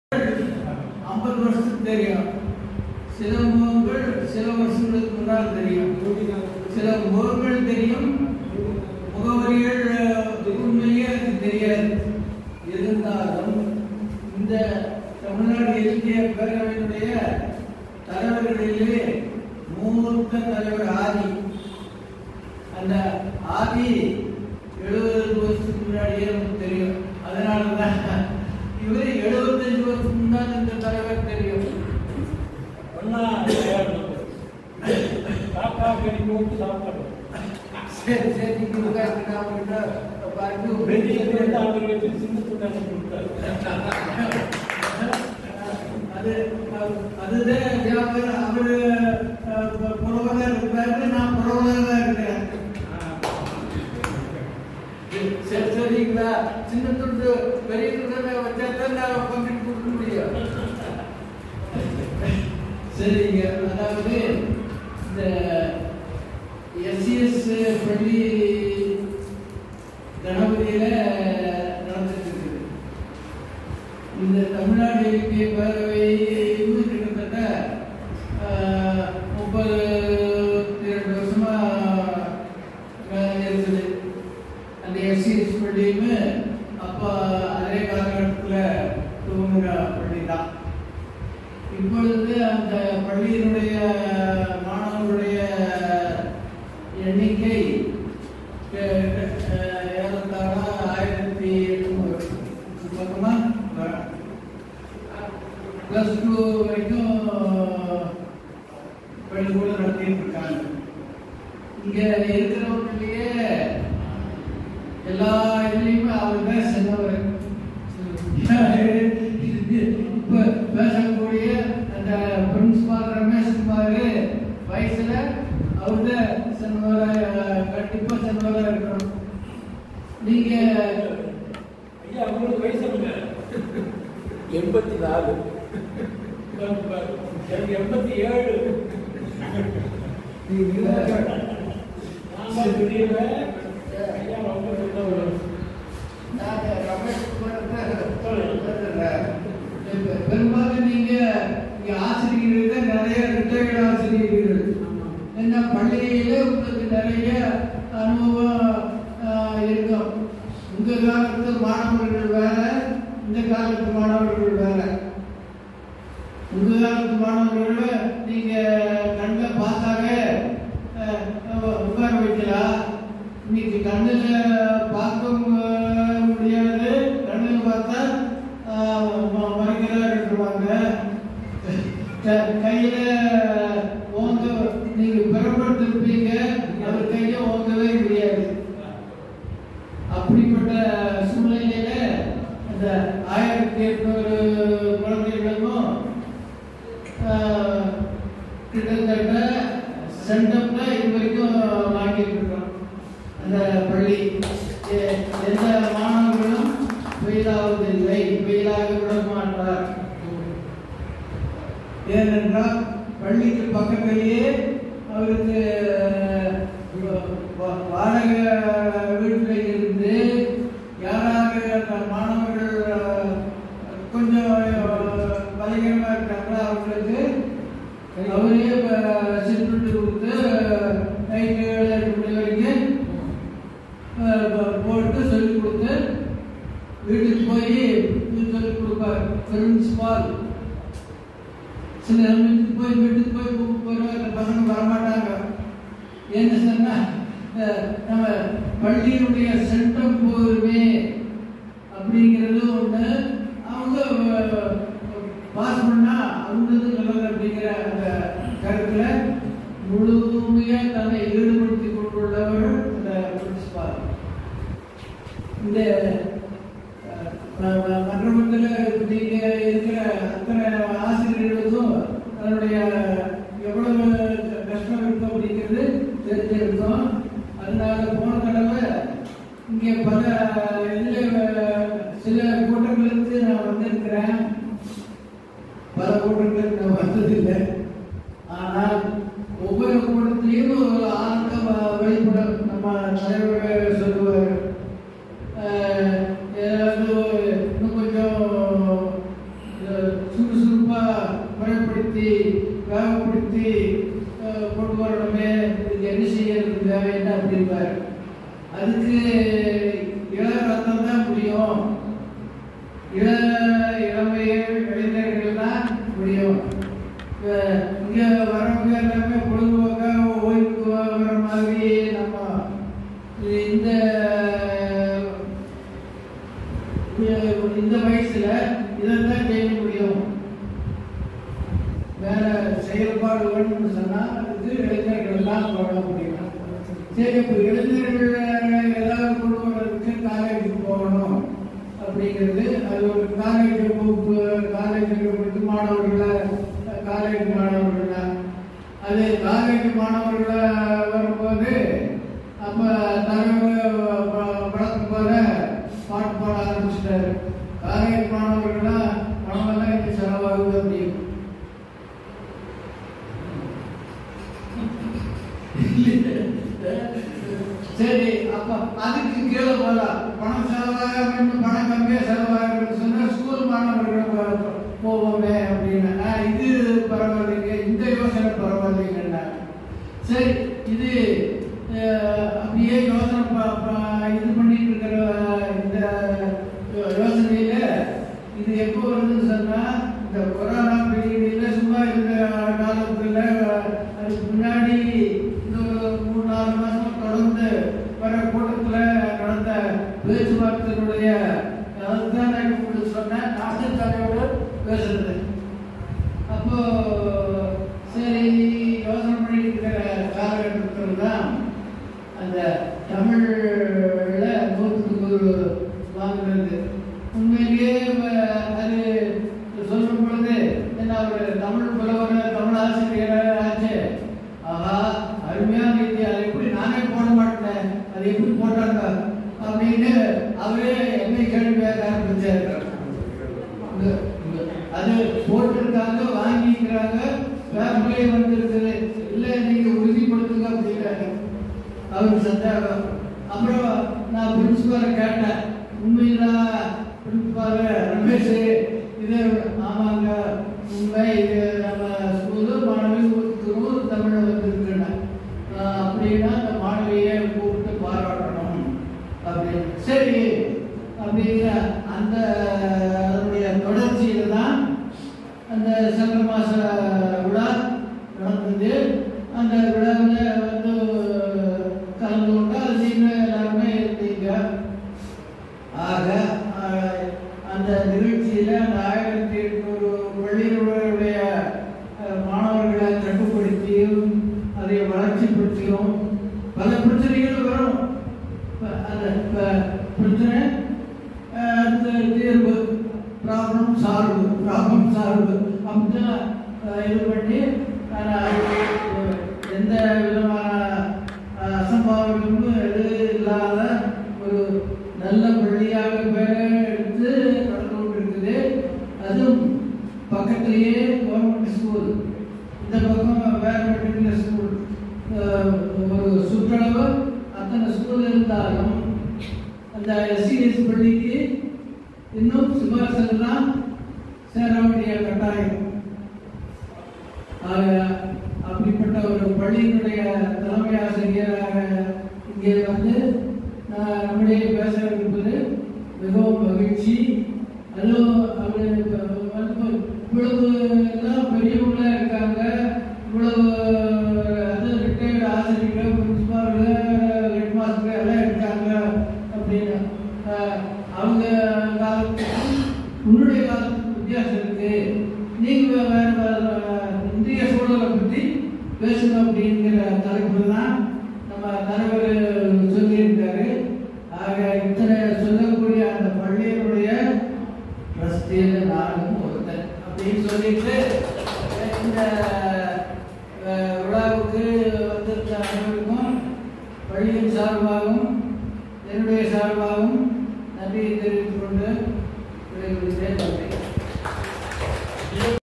ஐம்பது வருஷத்துக்கு தெரியும் சில முகங்கள் சில வருஷங்களுக்கு முன்னால் தெரியும் சில முகங்கள் தெரியும் முகவரிகள் அஹ், உண்மையே எனக்கு தெரியாது இருந்தாலும் இந்த தமிழ்நாடு இலக்கிய பேரவையினுடைய தலைவர்களிலே மூத்த தலைவர் ஆதி அந்த ஆதி எழுபது வருஷத்துக்கு முன்னாடியே நமக்கு தெரியும் அதனால தான் இவர் எழுபத்தஞ்சு வருஷத்துக்கு முன்னாடி இந்த தலைவர் தெரியும் ஒன்னா காக்கா கறி போட்டு சாப்பிட்டோம் சரி சரி நீங்க உட்கார்ந்து நான் உங்கள்கிட்ட பாருங்க வெளியில இருந்து அவர்களுக்கு சின்ன துண்டாங்க கொடுத்தாரு அது அது- அதுதான் ஞாபகம். அவரு அஹ், பு- புலவரா இருப்பாரு நான் புலவரா இருக்கிறேன் சரி சரிங்களா சின்ன துண்டு பெரிய துண்டு வச்சா தான் நான் பங்கிட்டு கொடுக்க முடியும் சரிங்க அதாவது இந்த எஸ்சிஎஸ் பள்ளி கணபதியில நடந்துட்டு இருக்குது இந்த தமிழ்நாடு இலக்கிய பேரவை இன்னும் கிட்டத்தட்ட ஆஹ், முப்பது இரண்டு வருஷமா ஆஹ், இருக்குது அந்த எஸ்சிஎஸ் பள்ளியுமே அப்போ அதே காலகட்டத்தில் துவங்குற பள்ளி தான் இப்பொழுது அந்த பள்ளியினுடைய மாணவர்களுடைய எண்ணிக்கை அஹ், அஹ், ஏறத்தாழ ஆயிரத்தி எட்நூறு பக்கமா ப்ளஸ் டூ வரைக்கும் பள்ளிக்கூடம் நடத்திட்டு இருக்காங்க இங்க இருக்கிறவங்களையே எல்லா இதுலையுமே அவர் தான் சின்னவர் இப்ப பேசக்கூடிய அந்த பிரின்சிபால் ரமேஷ்குமார் வயசுல அவர் தான் சின்னவரா கண்டிப்பா சின்னவரா இருக்கணும் நீங்க ஐயா உங்களுக்கு வயசு என்ன எண்பத்தி நாலு எனக்கு எண்பத்தி ஏழு நாம திடீர்னு ஐயா ரொம்ப சொன்னவர் நான் ரமேஷ்குமார் தான் சொல்றேன். இப்ப பெரும்பாலும் நீங்க இங்க ஆசிரியர்கள் தான் நிறைய ரிட்டையர்ட் ஆசிரியர்கள் என்ன பள்ளியில உங்களுக்கு நிறைய அனுபவம் ஆஹ், இருக்கும் உங்க காலத்து மாணவர்கள் வேற இந்த காலத்து மாணவர்கள் வேற உங்க காலத்து மாணவர்கள் நீங்க கண்ணில் பார்த்தாலே அஹ், அஹ், உட்கார வைக்கலாம் இன்னைக்கு கண்ணில் பார்க்க மு- முடியாது கண்ணில் பார்த்தா மறைக்கிறாருவாங்க கையில ஓங்க நீங்க பெறப்பட்டிருப்பீங்க அவர் கையை ஓங்கவே முடியாது அப்படிப்பட்ட சூழ்நிலையில அந்த ஆயிரத்தி எட்நூறு குழந்தைகளுக்கும் ஆஹ், கிட்டத்தட்ட சென்டம் தான் இது வரைக்கும் வாங்கிட்டு இருக்கோம் அந்த பள்ளி எ- எந்த மாணவர்களும் ஃபெயிலாவதில்லை ஃபெயிலாக விட மாட்டார் ஏனென்றால் பள்ளிக்கு பக்கத்திலேயே அவருக்கு அஹ், வா- வாடகை வீட்டில் இருந்து யாராவது அந்த மாணவர்கள் அஹ், கொஞ்சம் அஹ், பலகீனமாக இருக்காங்களோ அவங்களுக்கு அவரே அஹ், சிற்றுண்டி கொடுத்து நைட்டு ஏழு எட்டு மணி வரைக்கும் அஹ், ப- போட்டு சொல்லிக் கொடுத்து வீட்டுக்கு போய் சொல்லிக் கொடுப்பார் பிரின்சிபால் சில வீட்டுக்கு போய் வீட்டுக்கு போய் கூப்பிட்டு போயிடுவார் அந்த பசங்க வரமாட்டாங்க என்ன சொன்னா அஹ், நம்ம பள்ளியினுடைய சென்டம் போருமே அப்படிங்கிறது ஒண்ணு அவங்க பாஸ் பண்ணா அவங்களுக்கு நல்லது அப்படிங்கிற அந்த கருத்துல முழுமையா தன்னை ஈடுபடுத்தி கொண்டுள்ளவர் அந்த பிரின்சிபால் இந்த அஹ், ம- ம- மன்றத்தில் நீங்க இருக்கிற அத்தனை ஆசிரியர்களுக்கும் அதனுடைய எவ்வளவு கஷ்டம் இருக்கும் அப்படிங்கிறது தெரிஞ்சிருக்கும் அதனால போன தடவை இங்கே பல இதில் சில கூட்டங்களுக்கு நான் வந்திருக்கிறேன் பல கூட்டங்களுக்கு நான் வந்ததில்லை ஆனால் ஒவ்வொரு கூட்டத்திலையும் ஒரு ஆனந்தம் வெளிப்படும் நம்ம தலைவர் சொல்லுவார் அஹ், ஏதாவது இன்னும் கொஞ்சம் அஹ், வேகப்படுத்தி வேகப்படுத்தி அஹ், கொண்டு வரணுமே இதுக்கு என்ன செய்யறது தேவைன்னு அப்படிம்பாரு அதுக்கு இள ரத்தம் தான் முடியும் இள இளமையர் இளைஞர்கள் தான் முடியும் இப்ப இங்க வரவங்க எல்லாமே பொழுதுபோக்கா ஓய்வுக்கு வர மாதிரி நம்ம இந்த இந்த- இந்த வயசுல இதைத்தான் செய்ய முடியும் வேற செயல்பாடு வேணும்னு சொன்னா அதுக்கு இளைஞர்கள் தான் போட முடியும் சரி இப்போ இளைஞர்கள் ஏதாவது கொண்டு வர்றதுக்கு காலேஜுக்கு போகணும் அப்படிங்கிறது அது ஒரு காலேஜ் வகுப்பு காலேஜுக்கு படித்து மாணவர்களை காலேஜ் மாணவர்களை அது காலேஜ் மாணவர்களை வரும்போது அப்போ தலைவர் வழக்கம் போல பாட்டு பாட ஆரம்பிச்சிட்டாரு காலேஜ் மாணவர்களாம் பணமெல்லாம் எனக்கு செலவாகுது அப்படின்னு சரி அப்ப அதுக்கு கீழே போகலாம் பணம் செலவாக வேண்டும் பணம் கம்மியாக செலவாக வேண்டும் சொன்னா ஸ்கூல் மாணவர்கள் போ- போவோமே அப்படின்னு ஆ, இது பரவாயில்லைங்க இந்த யோசனை பரவாயில்லைங்கண்ணா சரி இது அஹ், அப்படியே யோசனை ப- ப- இது பண்ணிட்டு இருக்கிற இந்த யோசனையில இது எப்போ வருதுன்னு சொன்னா இந்த கொரோனா பீரியடில் சும்மா இருந்த காலத்துல அதுக்கு முன்னாடி இன்னொரு மூணு நாலு மாசம் தொடர்ந்து வர கூட்டத்துல நடந்த பேச்சுவார்த்தையினுடைய அதுதான் நான் உங்களுக்கு சொன்னேன் நாட்டுத்தாலையோடு பேசுறது அப்போ சரி யோசனை பண்ணிட்டு இருக்கிற காலகட்டத்தில் தான் அந்த தமிழ்ல நூற்றுக்கு ஒரு வாங்குறது உண்மையிலேயே வ- அது சொல்லும் பொழுது என்ன ஒரு தமிழ் புலவர் தமிழ் ஆசிரியர் ஆச்சு ஆஹா அருமையான ரீதி அதை எப்படி நானே போட மாட்டேன் அது எப்படி போட்டாங்க அப்படின்னு அவரே என்னை கேள்வி கேட்க ஆரம்பிச்சாரு இங்க- இங்க. அது போட்டிருக்காங்க வாங்கிக்கிறாங்க பேப்பர்லயே வந்திருக்குது இல்ல நீங்க உறுதிப்படுத்துங்க அப்படிங்கிறாங்க அவருக்கு சந்தேகம் அப்புறம் நான் பிரின்சிபாலை கேட்டேன் உண்மைதான் பிரின்சிபால் ரமேஷ் இது ஆமாங்க உண்மை இது நம்ம ஸ்கூலு மாணவி நூறு தமிழ் வந்திருக்குன்னு ஆஹ் அப்படின்னா அந்த மாணவியை கூப்பிட்டு பாராட்டணும் அப்படின்னு சரி அப்படிங்கிற அந்த அதனுடைய தொடர்ச்சியில தான் அந்த சங்க மாச விழா நடந்தது அந்த விழாவில் வந்து கலந்து கொண்டு அது நீங்க எல்லாருமே இருந்தீங்க ஆக ஆஹ், அந்த நிகழ்ச்சியில அந்த ஆயிரத்தி எட்நூறு பள்ளிகளுடைய அஹ், மாணவர்களை கட்டுப்படுத்தியும் அதை வளர்ச்சிப்படுத்தியும் பல பிரச்சனைகள் வரும் இப்ப அந்த இப்ப பிரச்சனை அஹ், அடுத்த தீர்வு ப்ராப்ளம் சால்வு ப்ராப்ளம் சால்வு அப்படிதான் அஹ், இது பண்ணி ஆனா, அது எந்த விதமான அஹ், அசம்பாவிதமும் எது இல்லாத ஒரு நல்ல பள்ளியாக பேர் எடுத்து நடந்து கொண்டிருக்குது அதுவும் பக்கத்திலேயே கவர்மெண்ட் ஸ்கூல் இந்த பக்கம் வேற மெட்ரிகுலர் ஸ்கூல் அஹ், ஒரு சுற்றளவு அத்தனை ஸ்கூல் இருந்தாலும் அந்த எஸ்சிஎஸ் பள்ளிக்கு இன்னும் சிபாரிசெல்லாம் சேர வேண்டிய கட்டாயம் ஆக அப்படிப்பட்ட ஒரு பள்ளியினுடைய தலைமை ஆசிரியராக இங்கே வந்து நான் நம்முடைய பேச இருப்பது மிகவும் மகிழ்ச்சி அதுவும் அவர் வந்து இவ்வளவு எல்லாம் பெரியவங்களா இருக்காங்க இவ்வளவு அது ரிட்டையர்டு ஆசிரியர்கள் பிரின்சிபால்கள் ஹெட் மாஸ்டர் எல்லாம் இருக்காங்க அப்படின்னு ஆஹ், அவங்க காலத்துக்கும் உன்னுடைய காலத்துக்கும் வித்தியாசம் இருக்கு நீங்க வேற வேற இந்திய சூழலை பற்றி பேசுங்க அப்படிங்கிற தலைப்பு தான் நம்ம தலைவர் சொல்லியிருக்காரு ஆக இத்தனை சொல்லக்கூடிய அந்த பள்ளியினுடைய ட்ரஸ்டியில் நானும் ஒருத்தன் அப்படின்னு சொல்லிட்டு இந்த அஹ், விழாவுக்கு வந்திருந்த அனைவருக்கும் பள்ளியின் சார்பாகவும் என்னுடைய சார்பாகவும் நன்றியை தெரிவித்துக் கொண்டு விடைபெறுகிறேன் நன்றி